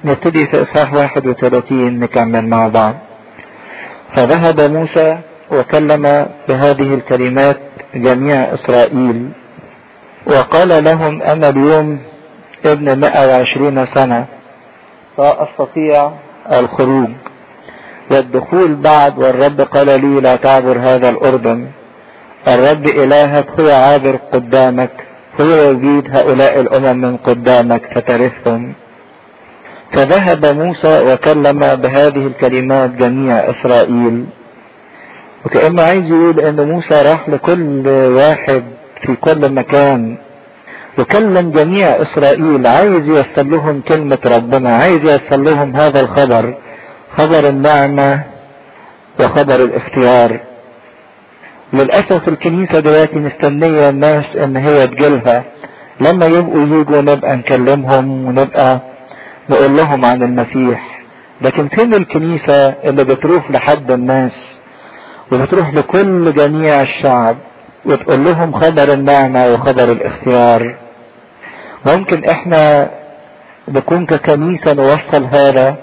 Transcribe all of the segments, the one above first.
نبتدي في إصحاح 31 نكمل مع بعض فذهب موسى وكلم بهذه الكلمات جميع إسرائيل وقال لهم أنا اليوم ابن 120 سنة فأستطيع الخروج والدخول بعد والرب قال لي لا تعبر هذا الأردن الرب إلهك هو عابر قدامك هو يجيد هؤلاء الأمم من قدامك فترثهم فذهب موسى وكلم بهذه الكلمات جميع إسرائيل وكأنه عايز يقول إن موسى راح لكل واحد في كل مكان وكلم جميع إسرائيل عايز يوصل لهم كلمة ربنا عايز يوصل لهم هذا الخبر خبر النعمة وخبر الاختيار للأسف الكنيسة دلوقتي مستنية الناس إن هي تجيلها لما يبقوا يجوا نبقى نكلمهم ونبقى نقول لهم عن المسيح لكن فين الكنيسة اللي بتروح لحد الناس وبتروح لكل جميع الشعب وتقول لهم خبر النعمة وخبر الاختيار ممكن احنا نكون ككنيسة نوصل هذا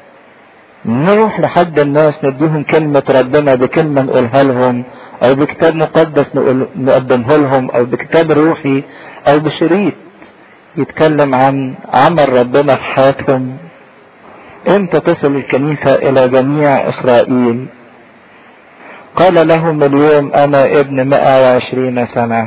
نروح لحد الناس نديهم كلمة ربنا بكلمة نقولها لهم او بكتاب مقدس نقدمه لهم او بكتاب روحي او بشريط يتكلم عن عمل ربنا في حياتهم امتى تصل الكنيسة الى جميع اسرائيل قال لهم اليوم انا ابن 120 سنة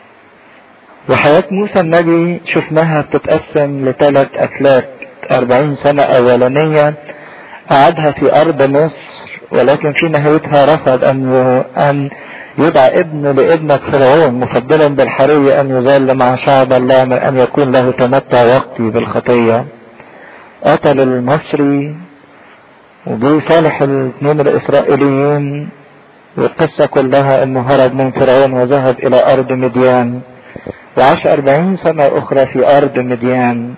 وحياة موسى النبي شفناها بتتقسم لثلاث افلاك 40 سنة اولانية قعدها في ارض مصر ولكن في نهايتها رفض ان ان يدعى ابن لابنة فرعون مفضلا بالحرية ان يظل مع شعب الله من ان يكون له تمتع وقتي بالخطية قتل المصري وجي صالح الاثنين الاسرائيليين والقصة كلها انه هرب من فرعون وذهب الى ارض مديان وعاش اربعين سنة اخرى في ارض مديان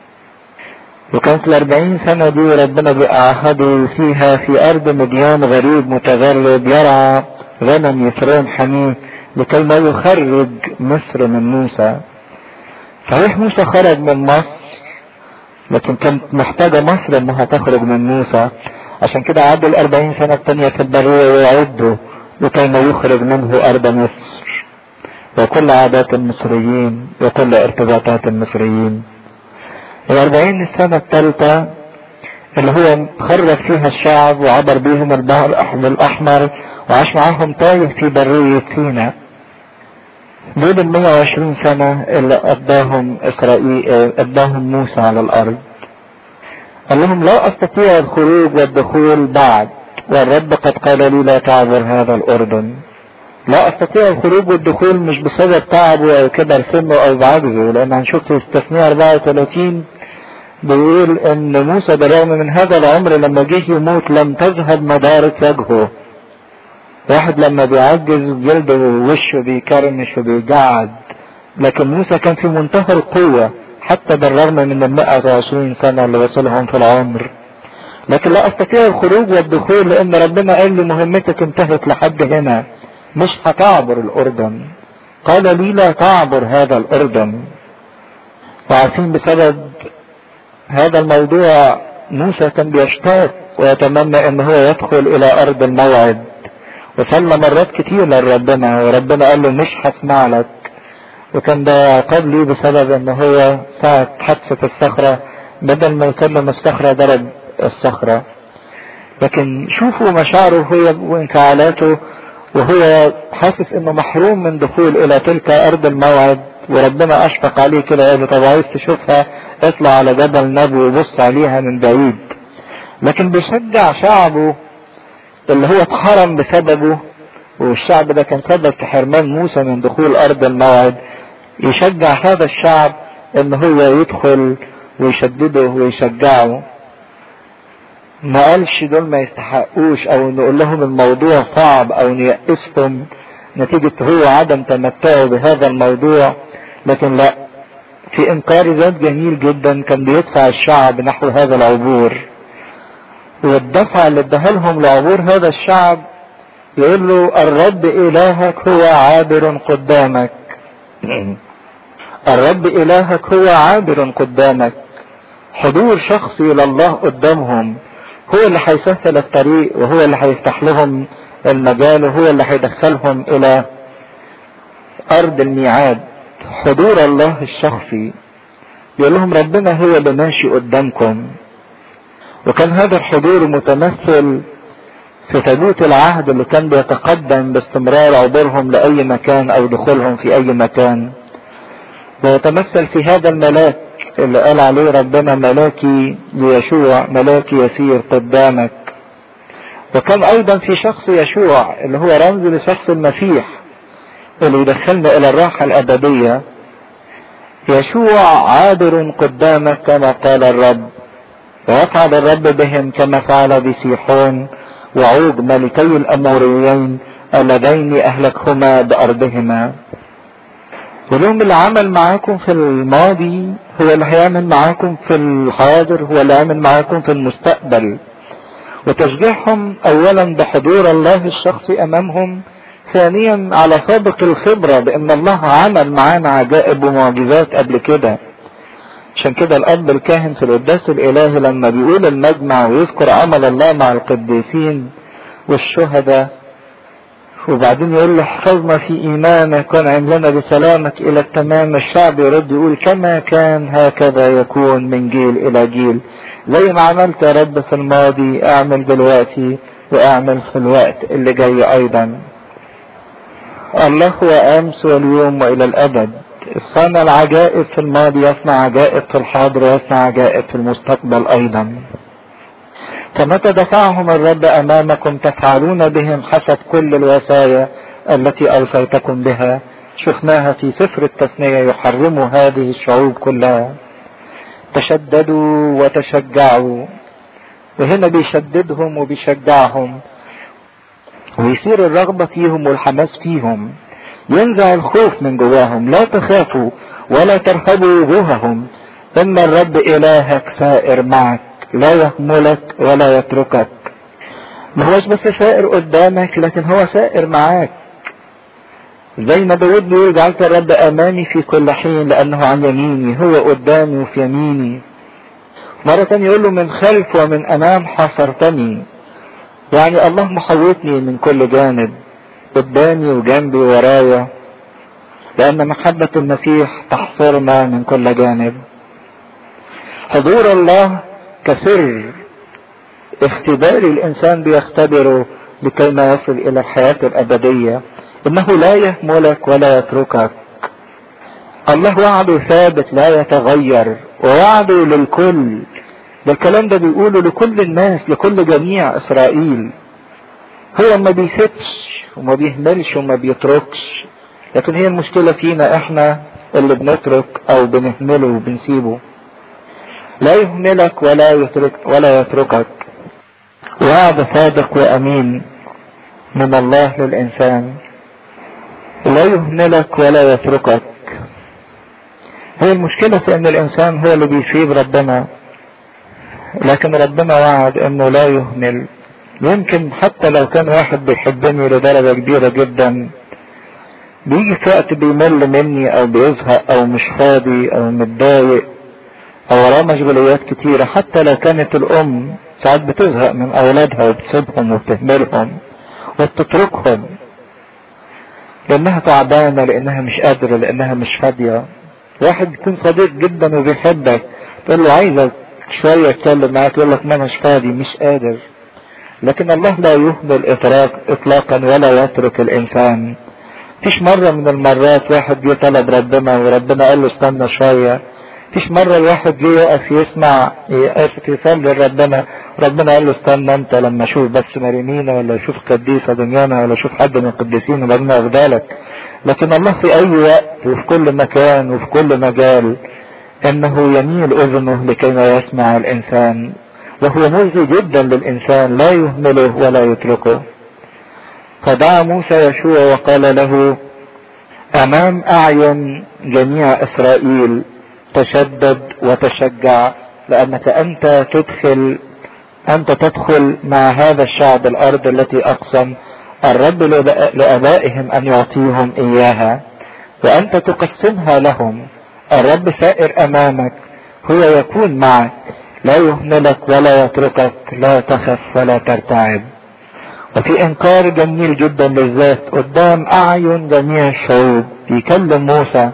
وكانت الاربعين سنة دي ربنا بيعهده فيها في ارض مديان غريب متغرب يرعى غنم يفرون حميه لكي ما يخرج مصر من موسى صحيح موسى خرج من مصر لكن كانت محتاجة مصر انها تخرج من موسى عشان كده عدوا الاربعين سنة التانية في البرية ويعدوا لكي ما يخرج منه ارض مصر وكل عادات المصريين وكل ارتباطات المصريين الاربعين السنة الثالثة اللي هو خرج فيها الشعب وعبر بيهم البحر الاحمر وعاش معاهم تايه في برية سيناء دول ال 120 سنة اللي قضاهم اسرائيل قضاهم موسى على الارض قال لهم لا استطيع الخروج والدخول بعد والرب قد قال لي لا تعبر هذا الاردن لا استطيع الخروج والدخول مش بسبب تعبه او كبر سنه او بعجزه لان هنشوف في استثناء 34 بيقول ان موسى بالرغم من هذا العمر لما جه يموت لم تذهب مدارة وجهه واحد لما بيعجز جلده ووشه بيكرمش وبيجعد لكن موسى كان في منتهى القوة حتى بالرغم من ال 120 سنة اللي وصلهم في العمر لكن لا استطيع الخروج والدخول لان ربنا قال لي مهمتك انتهت لحد هنا مش هتعبر الاردن قال لي لا تعبر هذا الاردن وعارفين بسبب هذا الموضوع موسى كان بيشتاق ويتمنى ان هو يدخل الى ارض الموعد وصلى مرات كتير لربنا وربنا قال له مش هسمع لك وكان ده عقاب ليه بسبب ان هو ساعة حادثة الصخرة بدل ما يكلم الصخرة ضرب الصخرة لكن شوفوا مشاعره هو وانفعالاته وهو حاسس انه محروم من دخول الى تلك ارض الموعد وربنا اشفق عليه كده قال طب عايز تشوفها اطلع على جبل نبو وبص عليها من بعيد لكن بيشجع شعبه اللي هو اتحرم بسببه والشعب ده كان سبب في حرمان موسى من دخول ارض الموعد يشجع هذا الشعب ان هو يدخل ويشدده ويشجعه ما قالش دول ما يستحقوش او نقول لهم الموضوع صعب او نيأسهم نتيجة هو عدم تمتعه بهذا الموضوع لكن لا في انكار ذات جميل جدا كان بيدفع الشعب نحو هذا العبور والدفع اللي اداها لهم لعبور هذا الشعب يقول له الرب الهك هو عابر قدامك الرب الهك هو عابر قدامك حضور شخصي لله قدامهم هو اللي هيسهل الطريق وهو اللي هيفتح لهم المجال وهو اللي هيدخلهم الى ارض الميعاد حضور الله الشخصي يقول لهم ربنا هو اللي ماشي قدامكم وكان هذا الحضور متمثل في تابوت العهد اللي كان بيتقدم باستمرار عبورهم لأي مكان أو دخولهم في أي مكان ويتمثل في هذا الملاك اللي قال عليه ربنا ملاكي ليشوع ملاكي يسير قدامك وكان أيضا في شخص يشوع اللي هو رمز لشخص المسيح اللي يدخلنا إلى الراحة الأبدية يشوع عابر قدامك كما قال الرب ويفعل الرب بهم كما فعل بسيحون وعوج ملكي الأموريين اللذين أهلكهما بأرضهما ولهم اللي عمل معاكم في الماضي هو اللي هيعمل معاكم في الحاضر هو اللي هيعمل معاكم في المستقبل وتشجيعهم اولا بحضور الله الشخصي امامهم ثانيا على سابق الخبرة بان الله عمل معانا عجائب ومعجزات قبل كده عشان كده الاب الكاهن في القداس الالهي لما بيقول المجمع ويذكر عمل الله مع القديسين والشهداء وبعدين يقول له احفظنا في ايمانك وانعم لنا بسلامك الى التمام الشعب يرد يقول كما كان هكذا يكون من جيل الى جيل زي ما عملت يا رب في الماضي اعمل دلوقتي واعمل في الوقت اللي جاي ايضا الله هو امس واليوم والى الابد صنع العجائب في الماضي يصنع عجائب في الحاضر ويصنع عجائب في المستقبل ايضا فمتى دفعهم الرب امامكم تفعلون بهم حسب كل الوصايا التي اوصيتكم بها شفناها في سفر التثنية يحرم هذه الشعوب كلها تشددوا وتشجعوا وهنا بيشددهم وبيشجعهم ويصير الرغبة فيهم والحماس فيهم ينزع الخوف من جواهم لا تخافوا ولا ترهبوا وجوههم إن الرب إلهك سائر معك لا يهملك ولا يتركك ما هوش بس سائر قدامك لكن هو سائر معاك زي ما داود بيقول جعلت الرب امامي في كل حين لانه عن يميني هو قدامي وفي يميني مرة تانية يقول له من خلف ومن امام حصرتني يعني الله محوطني من كل جانب قدامي وجنبي ورايا لان محبة المسيح تحصرنا من كل جانب حضور الله كسر اختباري الانسان بيختبره لكي ما يصل الى الحياة الابدية انه لا يهملك ولا يتركك الله وعده ثابت لا يتغير ووعده للكل ده الكلام ده بيقوله لكل الناس لكل جميع اسرائيل هو ما بيسيبش وما بيهملش وما بيتركش لكن هي المشكلة فينا احنا اللي بنترك او بنهمله وبنسيبه لا يهملك ولا يترك ولا يتركك وعد صادق وامين من الله للانسان لا يهملك ولا يتركك هي المشكلة في ان الانسان هو اللي بيسيب ربنا لكن ربنا وعد انه لا يهمل يمكن حتى لو كان واحد بيحبني لدرجة كبيرة جدا بيجي في وقت بيمل مني او بيزهق او مش فاضي او متضايق او وراه مشغوليات كتيرة حتى لو كانت الام ساعات بتزهق من اولادها وبتسيبهم وبتهملهم وبتتركهم لانها تعبانة لانها مش قادرة لانها مش فاضية واحد يكون صديق جدا وبيحبك تقول له عايزك شوية اتكلم معاك يقول لك ما مش فاضي مش قادر لكن الله لا يهمل إطلاق اطلاقا ولا يترك الانسان فيش مرة من المرات واحد جه طلب ربنا وربنا قال له استنى شوية فيش مرة الواحد جه يقف يسمع اسف يصلي لربنا ربنا قال له استنى انت لما اشوف بس مريمينا ولا اشوف قديسة دنيانا ولا اشوف حد من القديسين وبعدين اخدالك لكن الله في اي وقت وفي كل مكان وفي كل مجال انه يميل اذنه لكي ما يسمع الانسان وهو مؤذي جدا للانسان لا يهمله ولا يتركه فدعا موسى يشوع وقال له امام اعين جميع اسرائيل تشدد وتشجع لانك انت تدخل انت تدخل مع هذا الشعب الارض التي اقسم الرب لابائهم ان يعطيهم اياها وانت تقسمها لهم الرب سائر امامك هو يكون معك لا يهملك ولا يتركك لا تخف ولا ترتعب وفي انكار جميل جدا للذات قدام اعين جميع الشعوب يكلم موسى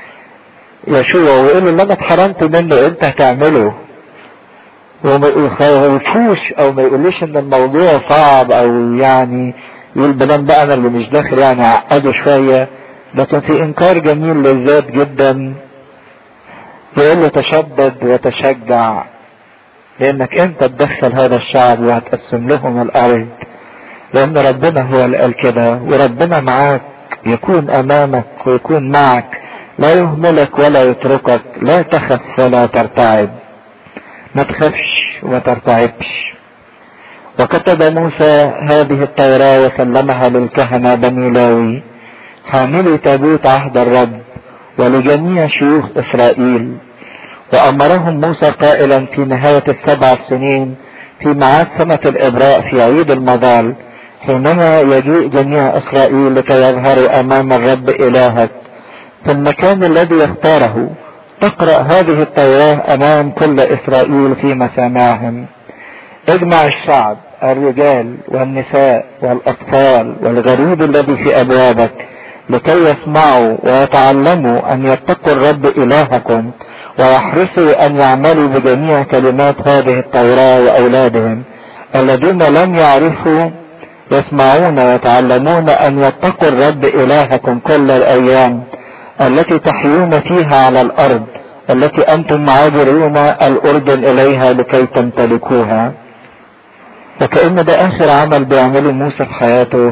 يشوع ويقول له اللي انا اتحرمت منه انت هتعمله وما يخوفوش او ما يقولوش ان الموضوع صعب او يعني يقول بلان بقى انا اللي مش داخل يعني عقده شوية لكن في انكار جميل للذات جدا يقول له تشدد وتشجع لانك انت تدخل هذا الشعب وهتقسم لهم الارض لان ربنا هو اللي قال كده وربنا معاك يكون امامك ويكون معك لا يهملك ولا يتركك لا تخف ولا ترتعب ما تخافش وما ترتعبش وكتب موسى هذه التوراة وسلمها للكهنة بني لاوي حاملي تابوت عهد الرب ولجميع شيوخ اسرائيل وامرهم موسى قائلا في نهاية السبع سنين في ميعاد سنة الابراء في عيد المظال حينما يجيء جميع اسرائيل لكي يظهروا امام الرب الهك في المكان الذي يختاره تقرأ هذه التوراة امام كل اسرائيل في مسامعهم اجمع الشعب الرجال والنساء والاطفال والغريب الذي في ابوابك لكي يسمعوا ويتعلموا ان يتقوا الرب الهكم ويحرصوا ان يعملوا بجميع كلمات هذه التوراة واولادهم الذين لم يعرفوا يسمعون ويتعلمون ان يتقوا الرب الهكم كل الايام التي تحيون فيها على الارض التي انتم عابرون الاردن اليها لكي تمتلكوها وكأن ده اخر عمل بيعمله موسى في حياته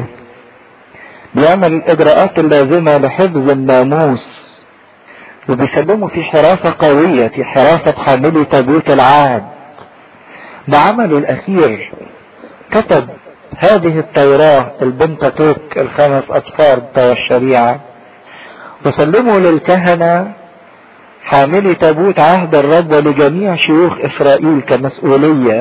بيعمل الاجراءات اللازمة لحفظ الناموس وبيسلمه في حراسة قوية في حراسة حاملي تابوت العهد بعمله الاخير كتب هذه التوراة البنتاتوك الخمس اصفار بتوع الشريعة وسلموا للكهنة حاملي تابوت عهد الرب ولجميع شيوخ اسرائيل كمسؤولية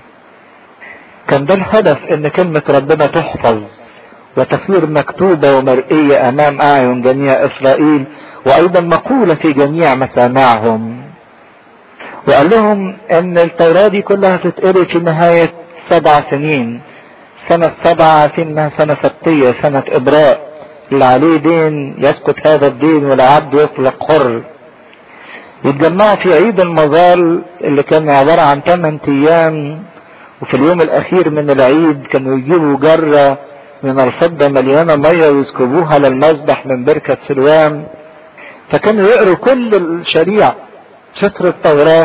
كان ده الهدف ان كلمة ربنا تحفظ وتصير مكتوبة ومرئية امام اعين جميع اسرائيل وايضا مقولة في جميع مسامعهم وقال لهم ان التوراة دي كلها تتقري في نهاية سبع سنين سنة سبعة فينا سنة سبتية سنة ابراء اللي عليه دين يسقط هذا الدين والعبد يطلق حر يتجمعوا في عيد المظال اللي كان عبارة عن 8 ايام وفي اليوم الاخير من العيد كانوا يجيبوا جرة من الفضة مليانة مية ويسكبوها للمذبح من بركة سلوان فكانوا يقروا كل الشريعة شطر التوراة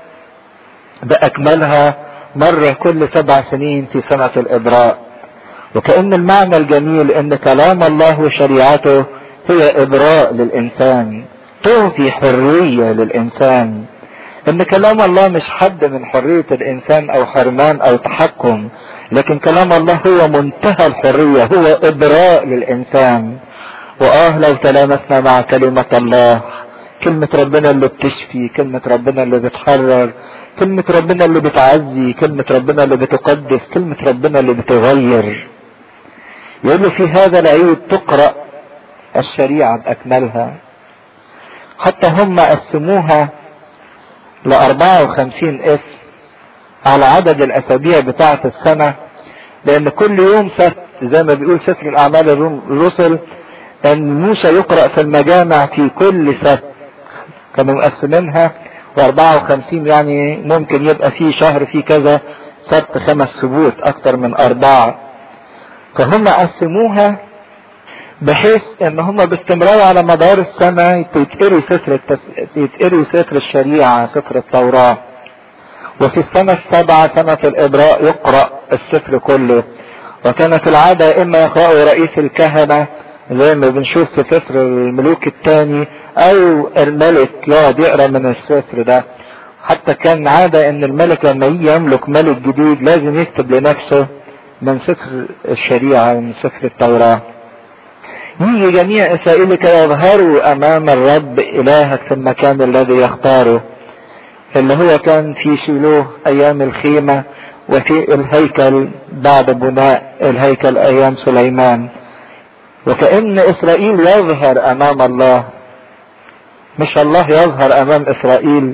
بأكملها مرة كل سبع سنين في سنة الإبراء وكأن المعنى الجميل ان كلام الله وشريعته هي إبراء للإنسان تعطي حرية للإنسان ان كلام الله مش حد من حرية الانسان او حرمان او تحكم لكن كلام الله هو منتهى الحرية هو ابراء للانسان واه لو تلامسنا مع كلمة الله كلمة ربنا اللي بتشفي كلمة ربنا اللي بتحرر كلمة ربنا اللي بتعزي كلمة ربنا اللي بتقدس كلمة ربنا اللي بتغير يقول له في هذا العيد تقرأ الشريعة بأكملها حتى هم قسموها ل 54 اسم على عدد الاسابيع بتاعة السنة لان كل يوم سبت زي ما بيقول سفر الاعمال الرسل ان موسى يقرأ في المجامع في كل سبت كانوا مقسمينها و54 يعني ممكن يبقى في شهر في كذا سبت خمس سبوت اكتر من اربعة فهم قسموها بحيث ان هم باستمرار على مدار السنة يتقروا سفر التس... يتقروا سفر الشريعة سفر التوراة وفي السنة السابعة سنة الإبراء يقرأ السفر كله وكانت العادة إما يقرأه رئيس الكهنة زي ما بنشوف في سفر الملوك الثاني أو الملك يقعد يقرأ من السفر ده حتى كان عادة إن الملك لما يجي يملك ملك جديد لازم يكتب لنفسه من سفر الشريعة ومن سفر التوراة يجي جميع اسرائيل كي يظهروا امام الرب الهك في المكان الذي يختاره اللي هو كان في شيلوه ايام الخيمة وفي الهيكل بعد بناء الهيكل ايام سليمان وكأن اسرائيل يظهر امام الله مش الله يظهر امام اسرائيل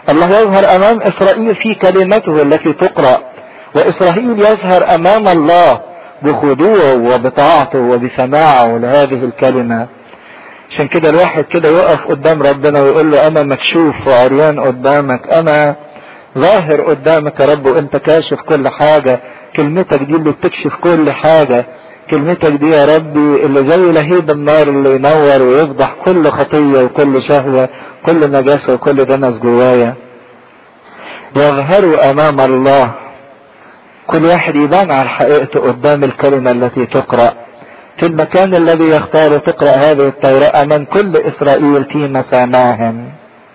الله يظهر امام اسرائيل في كلمته التي تقرأ واسرائيل يظهر امام الله بخضوعه وبطاعته وبسماعه لهذه الكلمة عشان كده الواحد كده يقف قدام ربنا ويقول له انا مكشوف وعريان قدامك انا ظاهر قدامك يا رب وانت كاشف كل حاجة كلمتك دي اللي بتكشف كل حاجة كلمتك دي يا ربي اللي زي لهيب النار اللي ينور ويفضح كل خطية وكل شهوة كل نجاسة وكل دنس جوايا يظهروا امام الله كل واحد يبان على حقيقته قدام الكلمة التي تقرأ في المكان الذي يختار تقرأ هذه التوراة امام كل اسرائيل في مسامعهم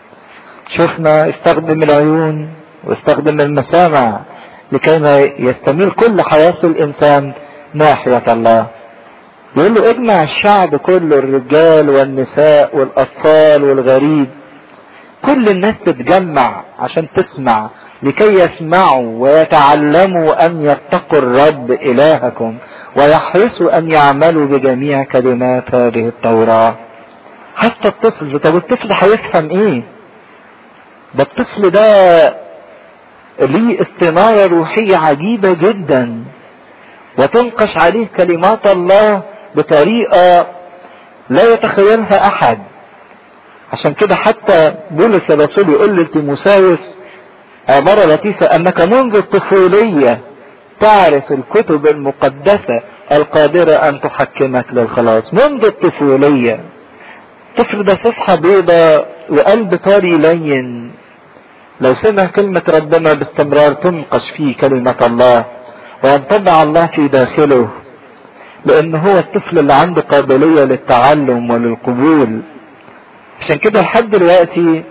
شفنا استخدم العيون واستخدم المسامع لكي ما يستميل كل حياة الانسان ناحية الله يقول له اجمع الشعب كله الرجال والنساء والاطفال والغريب كل الناس تتجمع عشان تسمع لكي يسمعوا ويتعلموا ان يتقوا الرب الهكم ويحرصوا ان يعملوا بجميع كلمات هذه التوراة حتى الطفل طب الطفل هيفهم ايه ده الطفل ده ليه استنارة روحية عجيبة جدا وتنقش عليه كلمات الله بطريقة لا يتخيلها احد عشان كده حتى بولس الرسول يقول لتيموساوس عبارة لطيفة انك منذ الطفولية تعرف الكتب المقدسة القادرة ان تحكمك للخلاص منذ الطفولية الطفل ده صفحة بيضة وقلب طري لين لو سمع كلمة ربنا باستمرار تنقش فيه كلمة الله وينطبع الله في داخله لان هو الطفل اللي عنده قابلية للتعلم وللقبول عشان كده لحد دلوقتي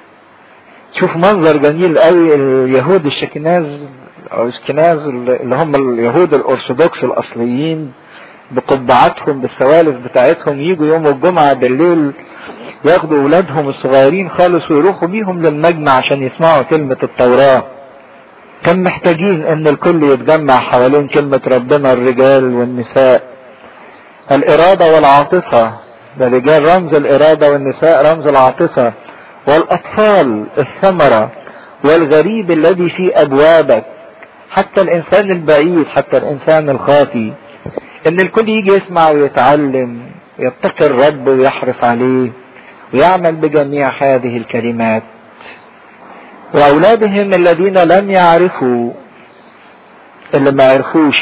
شوف منظر جميل قوي اليهود الشكناز او الشكناز اللي هم اليهود الارثوذكس الاصليين بقبعاتهم بالسوالف بتاعتهم يجوا يوم الجمعة بالليل ياخدوا اولادهم الصغيرين خالص ويروحوا بيهم للمجمع عشان يسمعوا كلمة التوراة كان محتاجين ان الكل يتجمع حوالين كلمة ربنا الرجال والنساء الارادة والعاطفة ده الرجال رمز الارادة والنساء رمز العاطفة والاطفال الثمرة والغريب الذي في ابوابك حتى الانسان البعيد حتى الانسان الخاطي ان الكل يجي يسمع ويتعلم يتقي الرب ويحرص عليه ويعمل بجميع هذه الكلمات واولادهم الذين لم يعرفوا اللي ما عرفوش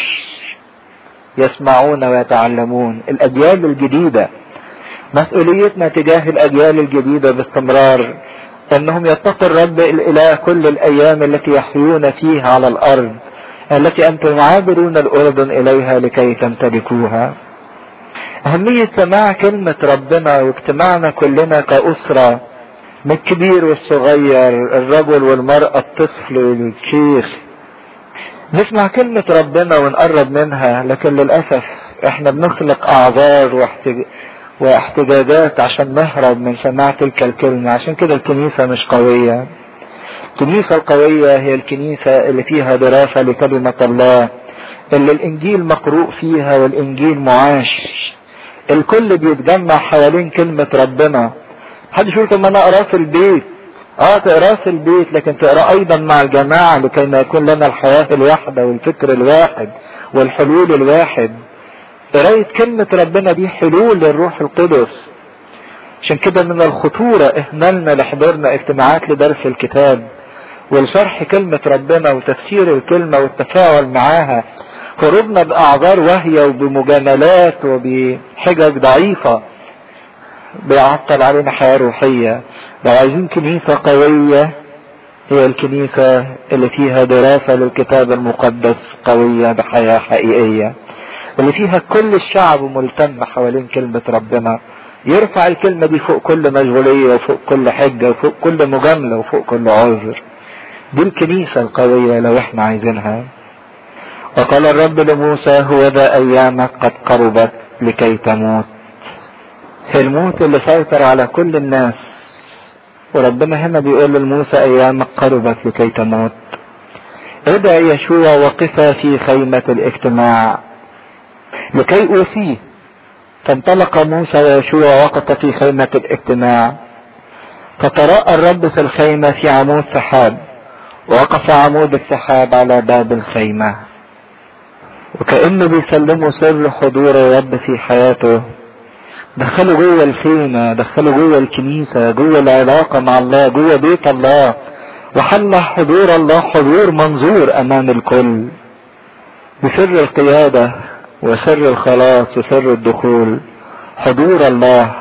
يسمعون ويتعلمون الاجيال الجديده مسؤوليتنا تجاه الاجيال الجديده باستمرار انهم يتقوا الرب الاله كل الايام التي يحيون فيها على الارض التي انتم عابرون الاردن اليها لكي تمتلكوها اهمية سماع كلمة ربنا واجتماعنا كلنا كأسرة من الكبير والصغير الرجل والمرأة الطفل والشيخ نسمع كلمة ربنا ونقرب منها لكن للأسف احنا بنخلق اعذار واحتج... واحتجاجات عشان نهرب من سماع تلك الكلمة عشان كده الكنيسة مش قوية الكنيسة القوية هي الكنيسة اللي فيها دراسة لكلمة الله اللي الانجيل مقروء فيها والانجيل معاش الكل بيتجمع حوالين كلمة ربنا حد يقول طب ما انا اقراه في البيت اه تقراه في البيت لكن تقراه ايضا مع الجماعة لكي ما يكون لنا الحياة الواحدة والفكر الواحد والحلول الواحد قراية كلمة ربنا دي حلول للروح القدس عشان كده من الخطورة اهملنا لحضورنا اجتماعات لدرس الكتاب ولشرح كلمة ربنا وتفسير الكلمة والتفاعل معاها هروبنا بأعذار واهية وبمجاملات وبحجج ضعيفة بيعطل علينا حياة روحية لو عايزين كنيسة قوية هي الكنيسة اللي فيها دراسة للكتاب المقدس قوية بحياة حقيقية اللي فيها كل الشعب ملتم حوالين كلمة ربنا يرفع الكلمة دي فوق كل مشغولية وفوق كل حجة وفوق كل مجاملة وفوق كل عذر دي الكنيسة القوية لو احنا عايزينها وقال الرب لموسى هو ذا ايامك قد قربت لكي تموت الموت اللي سيطر على كل الناس وربنا هنا بيقول لموسى ايامك قربت لكي تموت ادعى يشوع وقفا في خيمة الاجتماع لكي اوصيه فانطلق موسى ويشوع وقف في خيمة الاجتماع فتراءى الرب في الخيمة في عمود سحاب وقف عمود السحاب على باب الخيمة وكأنه بيسلموا سر حضور الرب في حياته دخلوا جوه الخيمة دخلوا جوه الكنيسة جوه العلاقة مع الله جوه بيت الله وحل حضور الله حضور منظور امام الكل بسر القيادة وسر الخلاص وسر الدخول حضور الله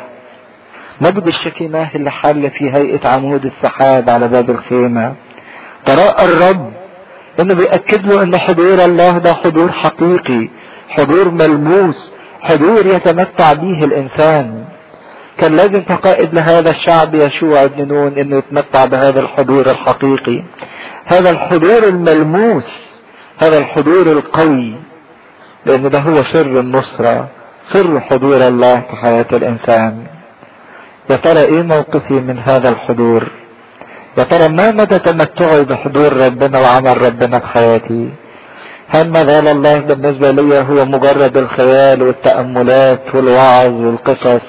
مجد الشكيماه اللي حل في هيئة عمود السحاب على باب الخيمة تراءى الرب انه بيأكد له ان حضور الله ده حضور حقيقي حضور ملموس حضور يتمتع به الانسان كان لازم كقائد لهذا الشعب يشوع بن نون انه يتمتع بهذا الحضور الحقيقي هذا الحضور الملموس هذا الحضور القوي لان ده هو سر النصرة سر حضور الله في حياة الانسان يا ترى ايه موقفي من هذا الحضور يا ترى ما مدى تمتعي بحضور ربنا وعمل ربنا في حياتي هل ما زال الله بالنسبة لي هو مجرد الخيال والتأملات والوعظ والقصص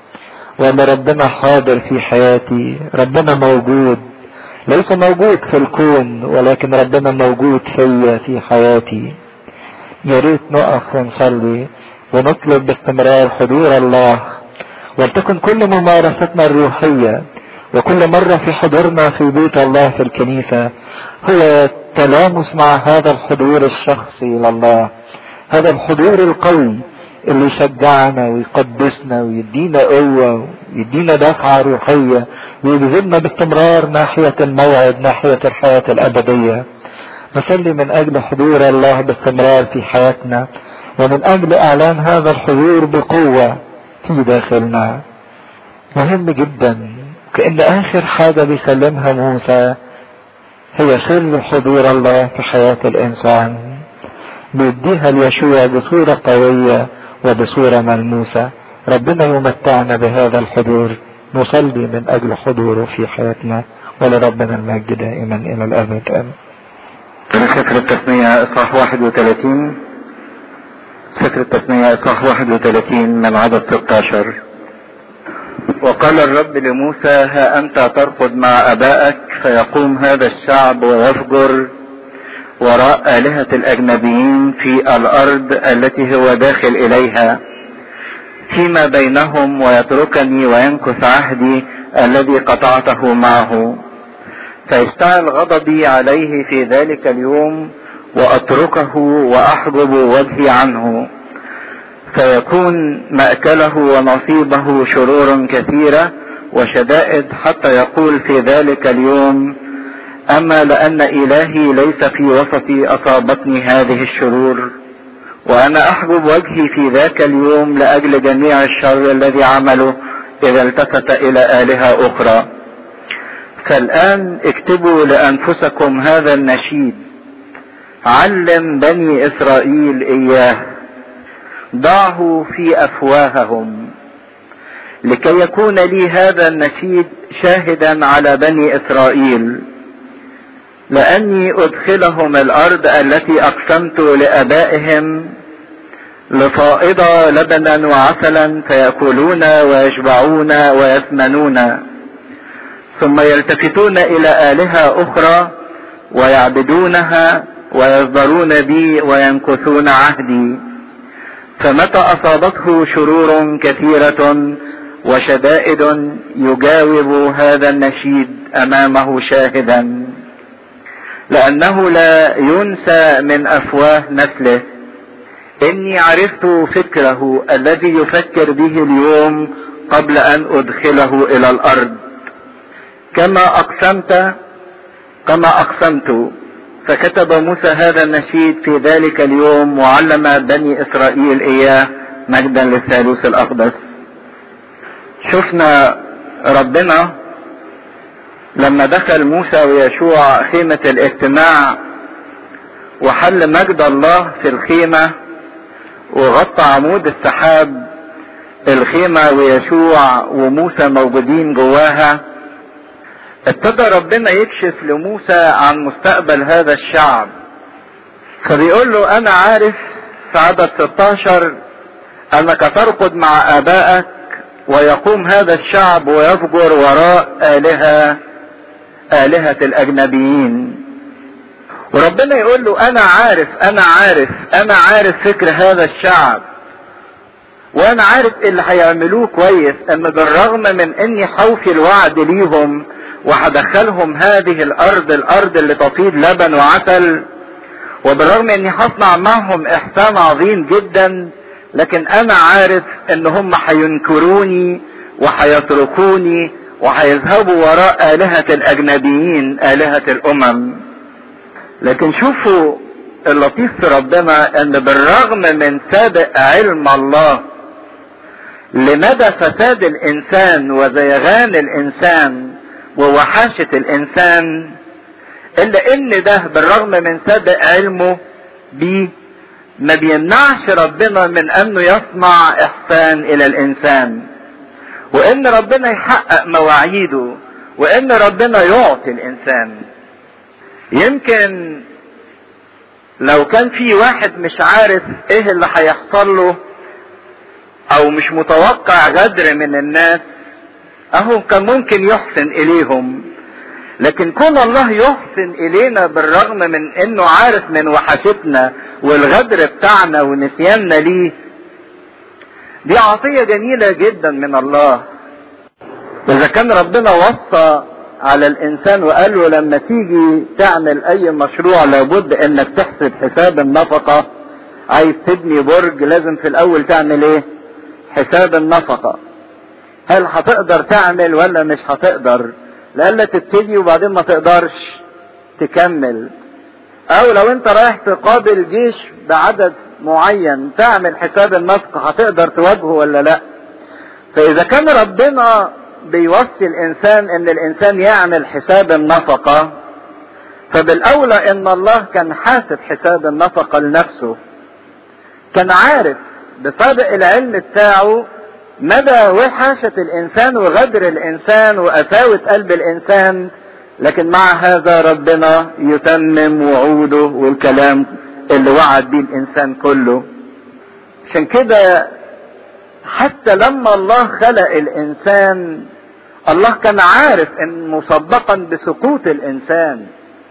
ولا ربنا حاضر في حياتي ربنا موجود ليس موجود في الكون ولكن ربنا موجود فيا في حياتي يا ريت نقف ونصلي ونطلب باستمرار حضور الله ولتكن كل ممارستنا الروحية وكل مرة في حضورنا في بيت الله في الكنيسة هو التلامس مع هذا الحضور الشخصي لله هذا الحضور القوي اللي يشجعنا ويقدسنا ويدينا قوة ويدينا دفعة روحية ويجذبنا باستمرار ناحية الموعد ناحية الحياة الأبدية نصلي من أجل حضور الله باستمرار في حياتنا ومن أجل إعلان هذا الحضور بقوة في داخلنا مهم جدا كأن آخر حاجة بيسلمها موسى هي سر حضور الله في حياة الإنسان بيديها ليشوع بصورة قوية وبصورة ملموسة ربنا يمتعنا بهذا الحضور نصلي من أجل حضوره في حياتنا ولربنا المجد دائما إلى الأبد آمين سفر التثنية إصحاح 31 سفر التثنية إصحاح 31 من عدد 16 وقال الرب لموسى ها أنت ترقد مع أبائك فيقوم هذا الشعب ويفجر وراء آلهة الأجنبيين في الأرض التي هو داخل إليها فيما بينهم ويتركني وينكث عهدي الذي قطعته معه فيشتعل غضبي عليه في ذلك اليوم وأتركه وأحجب وجهي عنه فيكون مأكله ونصيبه شرور كثيرة وشدائد حتى يقول في ذلك اليوم أما لأن إلهي ليس في وسطي أصابتني هذه الشرور وأنا أحجب وجهي في ذاك اليوم لأجل جميع الشر الذي عمله إذا التفت إلى آلهة أخرى فالآن اكتبوا لأنفسكم هذا النشيد علم بني إسرائيل إياه ضعه في أفواههم لكي يكون لي هذا النشيد شاهدا على بني إسرائيل لأني أدخلهم الأرض التي أقسمت لآبائهم لفائضة لبنا وعسلا فيأكلون ويشبعون ويثمنون ثم يلتفتون إلى آلهة أخرى ويعبدونها ويصدرون بي وينكثون عهدي فمتى أصابته شرور كثيرة وشدائد يجاوب هذا النشيد أمامه شاهدا لأنه لا ينسى من أفواه نسله إني عرفت فكره الذي يفكر به اليوم قبل أن أدخله إلى الأرض كما أقسمت كما أقسمت فكتب موسى هذا النشيد في ذلك اليوم وعلم بني إسرائيل إياه مجدا للثالوث الأقدس شفنا ربنا لما دخل موسى ويشوع خيمة الاجتماع وحل مجد الله في الخيمة وغطى عمود السحاب الخيمة ويشوع وموسى موجودين جواها ابتدى ربنا يكشف لموسى عن مستقبل هذا الشعب فبيقول له انا عارف في عدد 16 انك ترقد مع ابائك ويقوم هذا الشعب ويفجر وراء آلهة آلهة الأجنبيين وربنا يقول له أنا عارف أنا عارف أنا عارف فكر هذا الشعب وأنا عارف اللي هيعملوه كويس أن بالرغم من إني حوفي الوعد ليهم وهدخلهم هذه الأرض الأرض اللي تفيض لبن وعسل وبالرغم إني هصنع معهم إحسان عظيم جدا لكن أنا عارف إن هم هينكروني وهيتركوني وهيذهبوا وراء آلهة الأجنبيين آلهة الأمم لكن شوفوا اللطيف في ربنا ان بالرغم من سابق علم الله لمدى فساد الانسان وزيغان الانسان ووحاشة الانسان الا ان ده بالرغم من سابق علمه بيه ما بيمنعش ربنا من انه يصنع احسان الى الانسان وان ربنا يحقق مواعيده وان ربنا يعطي الانسان يمكن لو كان في واحد مش عارف ايه اللي هيحصل له او مش متوقع غدر من الناس اهو كان ممكن يحسن اليهم لكن كون الله يحسن الينا بالرغم من انه عارف من وحشتنا والغدر بتاعنا ونسياننا ليه دي عطية جميلة جدا من الله اذا كان ربنا وصى على الانسان وقال له لما تيجي تعمل اي مشروع لابد انك تحسب حساب النفقة عايز تبني برج لازم في الاول تعمل ايه حساب النفقة هل هتقدر تعمل ولا مش هتقدر لألا تبتدي وبعدين ما تقدرش تكمل او لو انت رايح تقابل جيش بعدد معين تعمل حساب النفقة هتقدر تواجهه ولا لا فاذا كان ربنا بيوصي الانسان ان الانسان يعمل حساب النفقة فبالاولى ان الله كان حاسب حساب النفقة لنفسه كان عارف بسابق العلم بتاعه مدى وحاشة الانسان وغدر الانسان وقساوة قلب الانسان لكن مع هذا ربنا يتمم وعوده والكلام اللي وعد بيه الانسان كله عشان كده حتى لما الله خلق الانسان الله كان عارف ان مسبقا بسقوط الانسان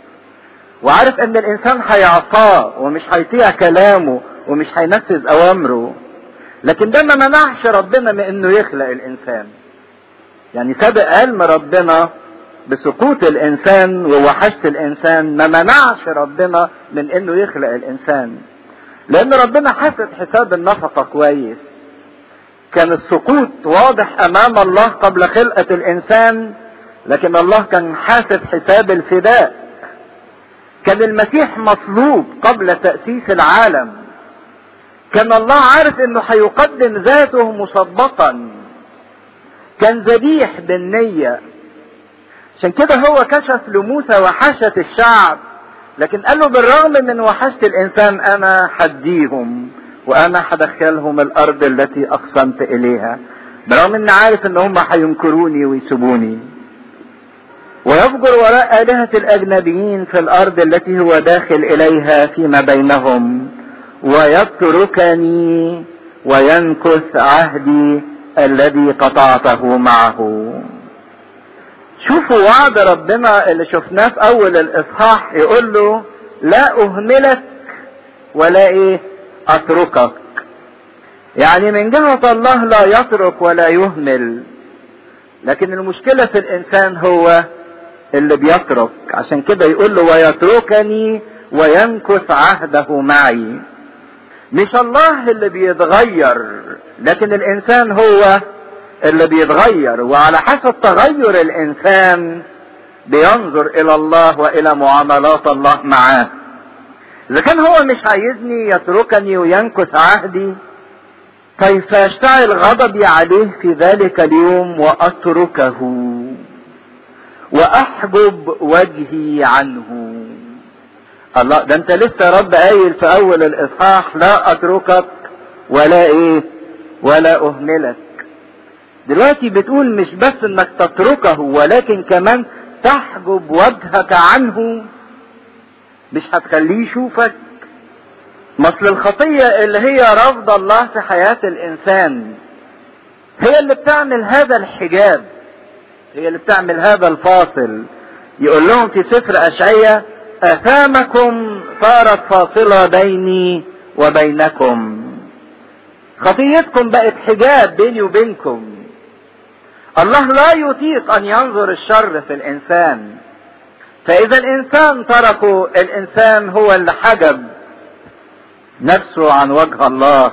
وعارف ان الانسان هيعصاه ومش هيطيع كلامه ومش هينفذ اوامره لكن ده ما منعش ربنا من انه يخلق الانسان يعني سابق علم ربنا بسقوط الانسان ووحشة الانسان ما منعش ربنا من انه يخلق الانسان لان ربنا حسب حساب النفقة كويس كان السقوط واضح امام الله قبل خلقة الانسان لكن الله كان حاسب حساب الفداء كان المسيح مصلوب قبل تأسيس العالم كان الله عارف انه هيقدم ذاته مسبقا كان ذبيح بالنية عشان كده هو كشف لموسى وحشة الشعب لكن قال له بالرغم من وحشة الانسان انا حديهم وانا هدخلهم الارض التي اقسمت اليها برغم اني عارف ان هم هينكروني ويسيبوني ويفجر وراء آلهة الأجنبيين في الأرض التي هو داخل إليها فيما بينهم ويتركني وينكث عهدي الذي قطعته معه شوفوا وعد ربنا اللي شفناه في أول الإصحاح يقول له لا أهملك ولا إيه أتركك يعني من جهة الله لا يترك ولا يهمل لكن المشكلة في الإنسان هو اللي بيترك عشان كده يقول له ويتركني وينكث عهده معي مش الله اللي بيتغير لكن الانسان هو اللي بيتغير وعلى حسب تغير الانسان بينظر الى الله والى معاملات الله معاه اذا كان هو مش عايزني يتركني وينكث عهدي طيب فيشتعل غضبي عليه في ذلك اليوم واتركه واحجب وجهي عنه الله ده انت لسه رب قايل في اول الاصحاح لا اتركك ولا ايه ولا اهملك دلوقتي بتقول مش بس انك تتركه ولكن كمان تحجب وجهك عنه مش هتخليه يشوفك مثل الخطية اللي هي رفض الله في حياة الانسان هي اللي بتعمل هذا الحجاب هي اللي بتعمل هذا الفاصل يقول لهم في سفر اشعياء اثامكم صارت فاصلة بيني وبينكم خطيتكم بقت حجاب بيني وبينكم الله لا يطيق ان ينظر الشر في الانسان فاذا الانسان تركه الانسان هو اللي حجب نفسه عن وجه الله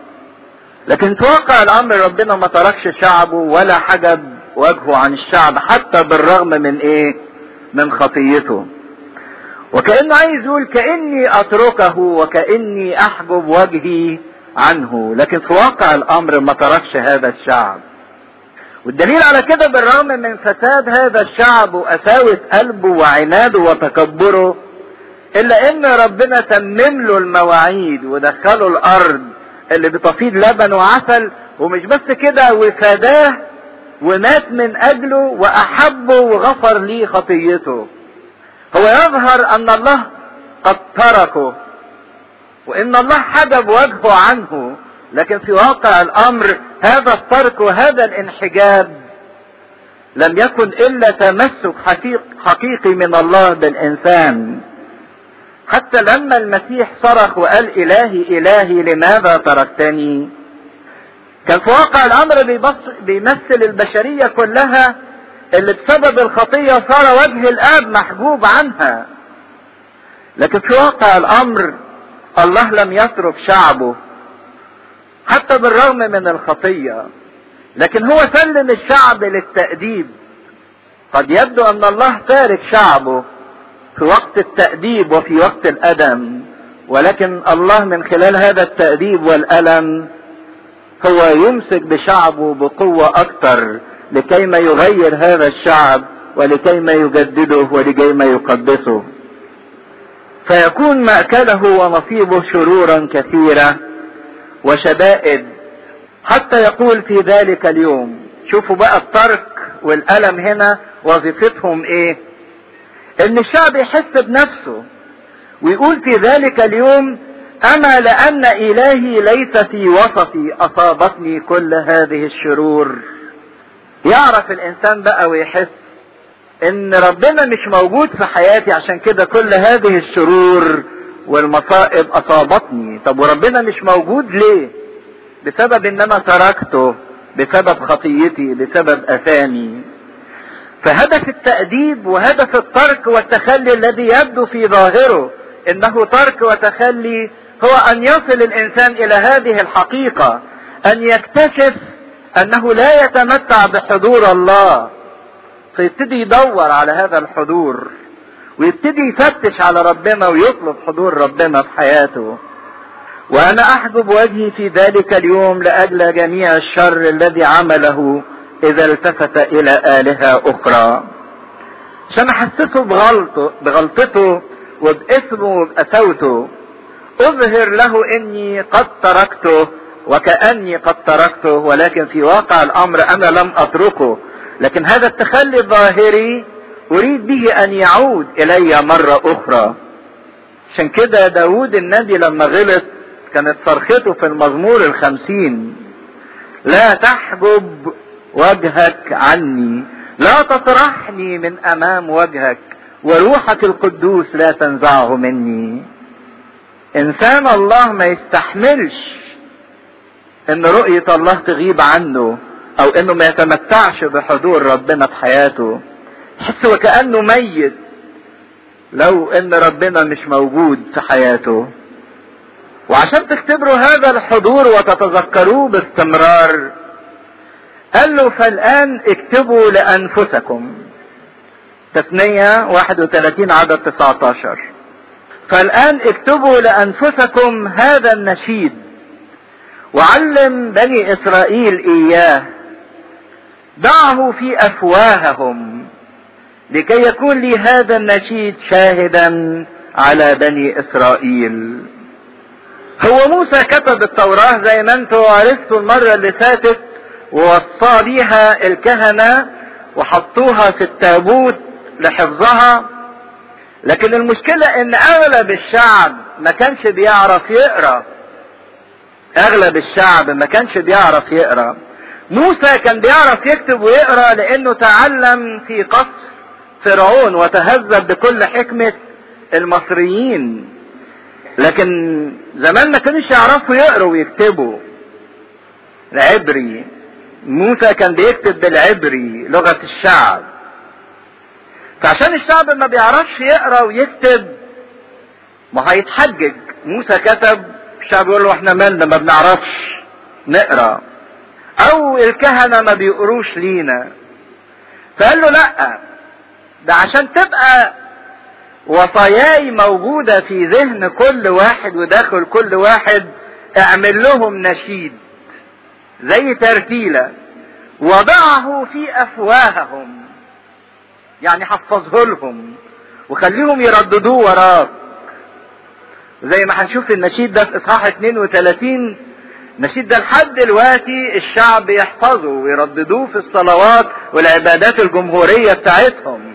لكن في واقع الامر ربنا ما تركش شعبه ولا حجب وجهه عن الشعب حتى بالرغم من ايه من خطيته وكانه عايز يقول كاني اتركه وكاني احجب وجهي عنه لكن في واقع الامر ما تركش هذا الشعب والدليل على كده بالرغم من فساد هذا الشعب وقساوة قلبه وعناده وتكبره الا ان ربنا تمم له المواعيد ودخله الارض اللي بتفيض لبن وعسل ومش بس كده وفداه ومات من اجله واحبه وغفر ليه خطيته هو يظهر ان الله قد تركه وان الله حجب وجهه عنه لكن في واقع الامر هذا الترك وهذا الانحجاب لم يكن الا تمسك حقيق حقيقي من الله بالانسان حتى لما المسيح صرخ وقال الهي الهي لماذا تركتني كان في واقع الامر بيمثل البشرية كلها اللي بسبب الخطية صار وجه الاب محجوب عنها لكن في واقع الامر الله لم يترك شعبه حتى بالرغم من الخطية لكن هو سلم الشعب للتأديب قد يبدو ان الله تارك شعبه في وقت التأديب وفي وقت الألم ولكن الله من خلال هذا التأديب والألم هو يمسك بشعبه بقوة أكثر لكي ما يغير هذا الشعب ولكي ما يجدده ولكي ما يقدسه فيكون مأكله ونصيبه شرورا كثيرة وشدائد حتى يقول في ذلك اليوم شوفوا بقى الترك والألم هنا وظيفتهم ايه ان الشعب يحس بنفسه ويقول في ذلك اليوم اما لان الهي ليس في وسطي اصابتني كل هذه الشرور يعرف الانسان بقى ويحس ان ربنا مش موجود في حياتي عشان كده كل هذه الشرور والمصائب اصابتني طب وربنا مش موجود ليه بسبب ان انا تركته بسبب خطيتي بسبب اثامي فهدف التأديب وهدف الترك والتخلي الذي يبدو في ظاهره انه ترك وتخلي هو ان يصل الانسان الى هذه الحقيقة ان يكتشف انه لا يتمتع بحضور الله فيبتدي يدور على هذا الحضور ويبتدي يفتش على ربنا ويطلب حضور ربنا في حياته وانا احجب وجهي في ذلك اليوم لاجل جميع الشر الذي عمله اذا التفت الى الهة اخرى عشان احسسه بغلطه بغلطته وباسمه وبقساوته اظهر له اني قد تركته وكاني قد تركته ولكن في واقع الامر انا لم اتركه لكن هذا التخلي الظاهري اريد به ان يعود الي مرة اخرى عشان كده داود النبي لما غلط كانت صرخته في المزمور الخمسين لا تحجب وجهك عني لا تطرحني من امام وجهك وروحك القدوس لا تنزعه مني انسان الله ما يستحملش ان رؤية الله تغيب عنه او انه ما يتمتعش بحضور ربنا في حياته يحس وكأنه ميت لو ان ربنا مش موجود في حياته وعشان تختبروا هذا الحضور وتتذكروه باستمرار قال له فالآن اكتبوا لأنفسكم تثنية 31 عدد 19 فالآن اكتبوا لأنفسكم هذا النشيد وعلم بني إسرائيل إياه ضعه في أفواههم لكي يكون لي هذا النشيد شاهدا على بني إسرائيل هو موسى كتب التوراة زي ما انتوا عرفتوا المرة اللي فاتت ووصى بيها الكهنة وحطوها في التابوت لحفظها لكن المشكلة ان اغلب الشعب ما كانش بيعرف يقرا اغلب الشعب ما كانش بيعرف يقرا موسى كان بيعرف يكتب ويقرا لانه تعلم في قصر فرعون وتهذب بكل حكمة المصريين لكن زمان ما كانوش يعرفوا يقروا ويكتبوا العبري موسى كان بيكتب بالعبري لغة الشعب فعشان الشعب ما بيعرفش يقرا ويكتب ما هيتحجج موسى كتب الشعب يقول له احنا مالنا ما بنعرفش نقرا او الكهنه ما بيقروش لينا فقال له لا ده عشان تبقى وصاياي موجودة في ذهن كل واحد وداخل كل واحد اعمل لهم نشيد زي ترتيلة وضعه في افواههم يعني حفظه لهم وخليهم يرددوه وراك زي ما هنشوف النشيد ده في اصحاح 32 النشيد ده لحد دلوقتي الشعب يحفظه ويرددوه في الصلوات والعبادات الجمهورية بتاعتهم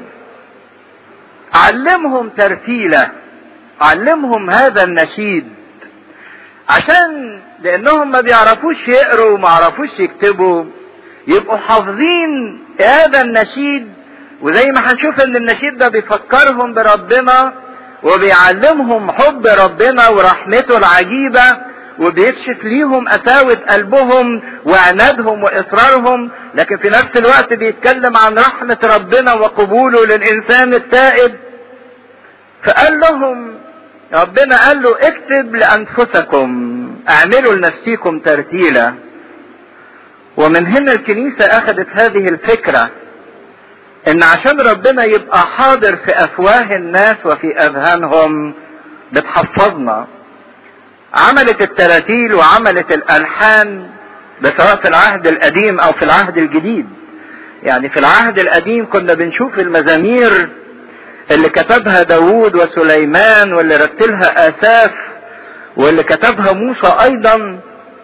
علمهم ترتيلة علمهم هذا النشيد عشان لانهم ما بيعرفوش يقروا وما عرفوش يكتبوا يبقوا حافظين هذا النشيد وزي ما هنشوف ان النشيد ده بيفكرهم بربنا وبيعلمهم حب ربنا ورحمته العجيبة وبيكشف ليهم قساوة قلبهم وعنادهم وإصرارهم لكن في نفس الوقت بيتكلم عن رحمة ربنا وقبوله للإنسان التائب فقال لهم ربنا قال له اكتب لأنفسكم اعملوا لنفسيكم ترتيلة ومن هنا الكنيسة أخذت هذه الفكرة ان عشان ربنا يبقى حاضر في افواه الناس وفي اذهانهم بتحفظنا عملت التراتيل وعملت الالحان ده سواء في العهد القديم او في العهد الجديد يعني في العهد القديم كنا بنشوف المزامير اللي كتبها داوود وسليمان واللي رتلها اساف واللي كتبها موسى ايضا